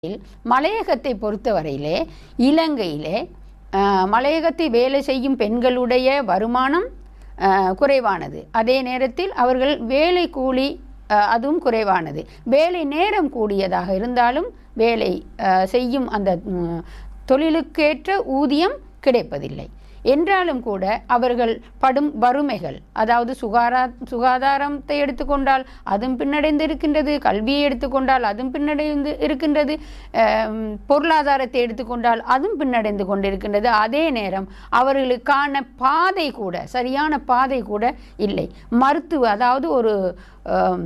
மலையகத்தை பொறுத்தவரையிலே இலங்கையிலே அஹ், மலையகத்தை வேலை செய்யும் பெண்களுடைய வருமானம் அஹ், குறைவானது அதே நேரத்தில் அவர்கள் வேலை கூலி அஹ், அதுவும் குறைவானது வேலை நேரம் கூடியதாக இருந்தாலும் வேலை அஹ், செய்யும் அந்த ம், தொழிலுக்கேற்ற ஊதியம் கிடைப்பதில்லை என்றாலும் கூட அவர்கள் படும் வறுமைகள் அதாவது சுகாரா சுகாதாரத்தை எடுத்துக்கொண்டால் அதுவும் பின்னடைந்து இருக்கின்றது கல்வியை எடுத்துக்கொண்டால் அதுவும் பின்னடைந்து இருக்கின்றது அம், பொருளாதாரத்தை எடுத்துக்கொண்டால் அதுவும் பின்னடைந்து கொண்டிருக்கின்றது அதே நேரம் அவர்களுக்கான பாதை கூட சரியான பாதை கூட இல்லை மருத்துவ அதாவது ஒரு அம்,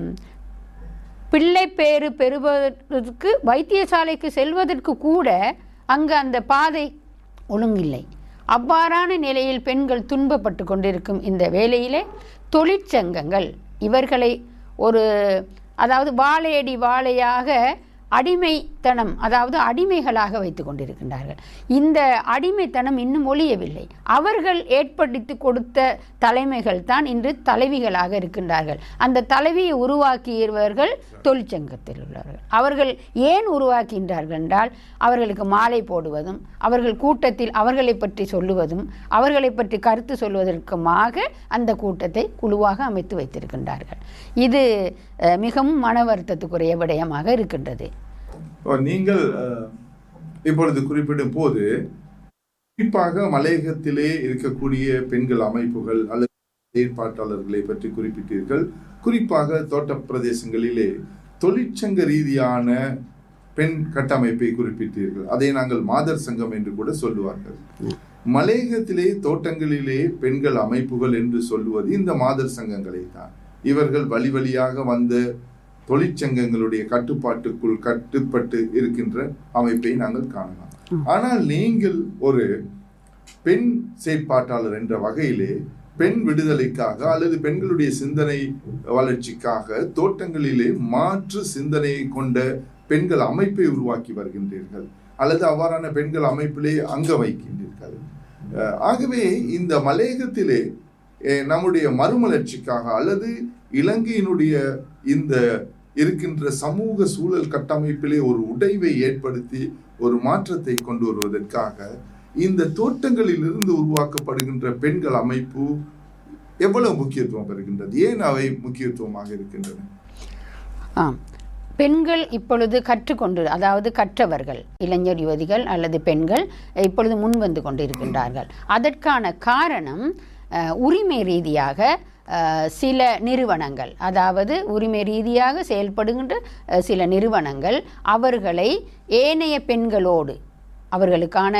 பிள்ளை பேறு பெறுவதற்கு வைத்தியசாலைக்கு செல்வதற்கு கூட அங்கு அந்த பாதை ஒழுங்கில்லை அவ்வாறான நிலையில் பெண்கள் துன்பப்பட்டு கொண்டிருக்கும் இந்த வேளையிலே தொழிற்சங்கங்கள் இவர்களை ஒரு அதாவது வாழையடி வாழையாக அடிமைத்தனம் அதாவது அடிமைகளாக வைத்து கொண்டிருக்கின்றார்கள் இந்த அடிமைத்தனம் இன்னும் ஒழியவில்லை அவர்கள் ஏற்படுத்தி கொடுத்த தலைமைகள் தான் இன்று தலைவிகளாக இருக்கின்றார்கள் அந்த தலைவியை உருவாக்கியவர்கள் தொழிற்சங்கத்தில் உள்ளவர்கள் அவர்கள் ஏன் உருவாக்கின்றார்கள் என்றால் அவர்களுக்கு மாலை போடுவதும் அவர்கள் கூட்டத்தில் அவர்களை பற்றி சொல்லுவதும் அவர்களை பற்றி கருத்து சொல்வதற்குமாக அந்த கூட்டத்தை குழுவாக அமைத்து வைத்திருக்கின்றார்கள் இது அஹ், மிகவும் மன வருத்தத்துக்குரிய விடயமாக இருக்கின்றது ஓ, நீங்கள் அஹ், இப்பொழுது குறிப்பிடும் போது குறிப்பாக மலையகத்திலே இருக்கக்கூடிய பெண்கள் அமைப்புகள் அல்லது செயற்பாட்டாளர்களை பற்றி குறிப்பிட்டீர்கள் குறிப்பாக தோட்ட பிரதேசங்களிலே தொழிற்சங்க ரீதியான பெண் கட்டமைப்பை குறிப்பிட்டீர்கள் அதை நாங்கள் மாதர் சங்கம் என்று கூட சொல்லுவார்கள் மலையகத்திலே தோட்டங்களிலே பெண்கள் அமைப்புகள் என்று சொல்லுவது இந்த மாதர் சங்கங்களை தான் இவர்கள் வழி வழியாக வந்த தொழிற்சங்கங்களுடைய கட்டுப்பாட்டுக்குள் கட்டுப்பட்டு இருக்கின்ற அமைப்பை நாங்கள் காணலாம் ஆனால் நீங்கள் ஒரு பெண் செயற்பாட்டாளர் என்ற வகையிலே பெண் விடுதலைக்காக அல்லது பெண்களுடைய சிந்தனை வளர்ச்சிக்காக தோட்டங்களிலே மாற்று சிந்தனையை கொண்ட பெண்கள் அமைப்பை உருவாக்கி வருகின்றீர்கள் அல்லது அவ்வாறான பெண்கள் அமைப்பிலே அங்க வைக்கின்றீர்கள் அஹ் ஆகவே இந்த மலையகத்திலே அஹ் நம்முடைய மறுமலர்ச்சிக்காக அல்லது இலங்கையினுடைய இந்த இருக்கின்ற சமூக சூழல் கட்டமைப்பிலே ஒரு உடைவை ஏற்படுத்தி ஒரு மாற்றத்தை கொண்டு வருவதற்காக இந்த தோட்டங்களில் இருந்து உருவாக்கப்படுகின்ற பெண்கள் அமைப்பு எவ்வளவு முக்கியத்துவம் பெறுகின்றது ஏன் அவை முக்கியத்துவமாக இருக்கின்றன ஆம் பெண்கள் இப்பொழுது கற்றுக்கொண்டு அதாவது கற்றவர்கள் இளைஞர் யுவதிகள் அல்லது பெண்கள் இப்பொழுது முன் வந்து கொண்டிருக்கின்றார்கள் அதற்கான காரணம் அஹ், உரிமை ரீதியாக அஹ், சில நிறுவனங்கள் அதாவது உரிமை ரீதியாக செயல்படுகின்ற அஹ், சில நிறுவனங்கள் அவர்களை ஏனைய பெண்களோடு அவர்களுக்கான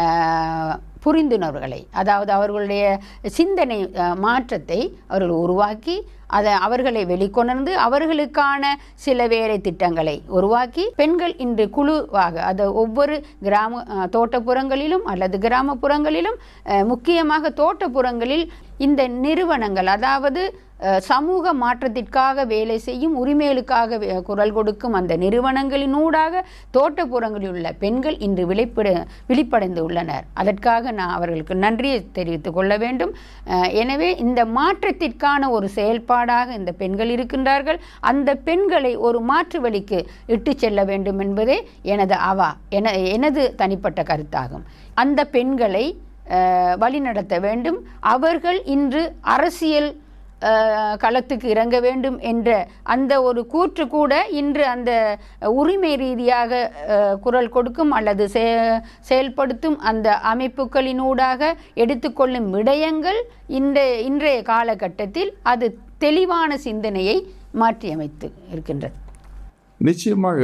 அஹ், புரிந்துணர்வுகளை அதாவது அவர்களுடைய சிந்தனை அஹ், மாற்றத்தை அவர்கள் உருவாக்கி அதை அவர்களை வெளிக்கொணர்ந்து அவர்களுக்கான சில வேலை திட்டங்களை உருவாக்கி பெண்கள் இன்று குழுவாக அது ஒவ்வொரு கிராம அஹ், தோட்டப்புறங்களிலும் அல்லது கிராமப்புறங்களிலும் அஹ், முக்கியமாக தோட்டப்புறங்களில் இந்த நிறுவனங்கள் அதாவது அஹ், சமூக மாற்றத்திற்காக வேலை செய்யும் உரிமைகளுக்காக வே- குரல் கொடுக்கும் அந்த நிறுவனங்களினூடாக தோட்டப்புறங்களில் உள்ள பெண்கள் இன்று விழிப்பட விழிப்படைந்து உள்ளனர் அதற்காக நான் அவர்களுக்கு நன்றியை தெரிவித்துக் கொள்ள வேண்டும் அஹ், எனவே இந்த மாற்றத்திற்கான ஒரு செயல்பாடாக இந்த பெண்கள் இருக்கின்றார்கள் அந்த பெண்களை ஒரு மாற்று வழிக்கு இட்டு செல்ல வேண்டும் என்பதே எனது அவா என எனது தனிப்பட்ட கருத்தாகும் அந்த பெண்களை அஹ், வழிநடத்த வேண்டும் அவர்கள் இன்று அரசியல் அஹ், களத்துக்கு இறங்க வேண்டும் என்ற அந்த ஒரு கூற்று கூட இன்று அந்த உரிமை ரீதியாக அஹ், குரல் கொடுக்கும் அல்லது செ- செயல்படுத்தும் அந்த அமைப்புகளினூடாக எடுத்துக்கொள்ளும் விடயங்கள் இந்த இன்றைய காலகட்டத்தில் அது தெளிவான சிந்தனையை மாற்றியமைத்து இருக்கின்றது நிச்சயமாக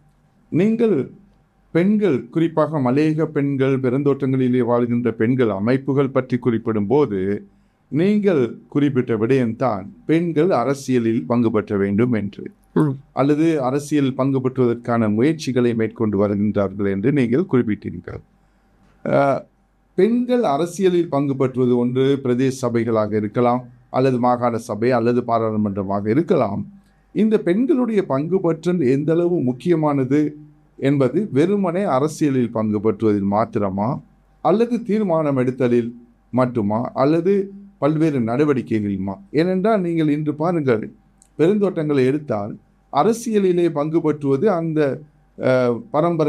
நீங்கள் பெண்கள் குறிப்பாக மலையக பெண்கள் பெருந்தோட்டங்களிலே வாழ்கின்ற பெண்கள் அமைப்புகள் பற்றி குறிப்பிடும் போது நீங்கள் குறிப்பிட்ட விடயம்தான் பெண்கள் அரசியலில் பங்கு பெற்ற வேண்டும் என்று அல்லது அரசியல் பங்கு பெற்றுவதற்கான முயற்சிகளை மேற்கொண்டு வருகின்றார்கள் என்று நீங்கள் குறிப்பிட்டீர்கள் அஹ், பெண்கள் அரசியலில் பங்கு பெற்றுவது ஒன்று பிரதேச சபைகளாக இருக்கலாம் அல்லது மாகாண சபை அல்லது பாராளுமன்றமாக இருக்கலாம் இந்த பெண்களுடைய பங்கு பற்றல் எந்த அளவு முக்கியமானது என்பது வெறுமனே அரசியலில் பங்கு பெற்றுவதில் மாத்திரமா அல்லது தீர்மானம் எடுத்தலில் மட்டுமா அல்லது பல்வேறு நடவடிக்கைகளிலுமா ஏனென்றால் நீங்கள் இன்று பாருங்கள் பெருந்தோட்டங்களை எடுத்தால் அரசியலிலே பங்கு பற்றுவது அந்த அஹ், பரம்பரை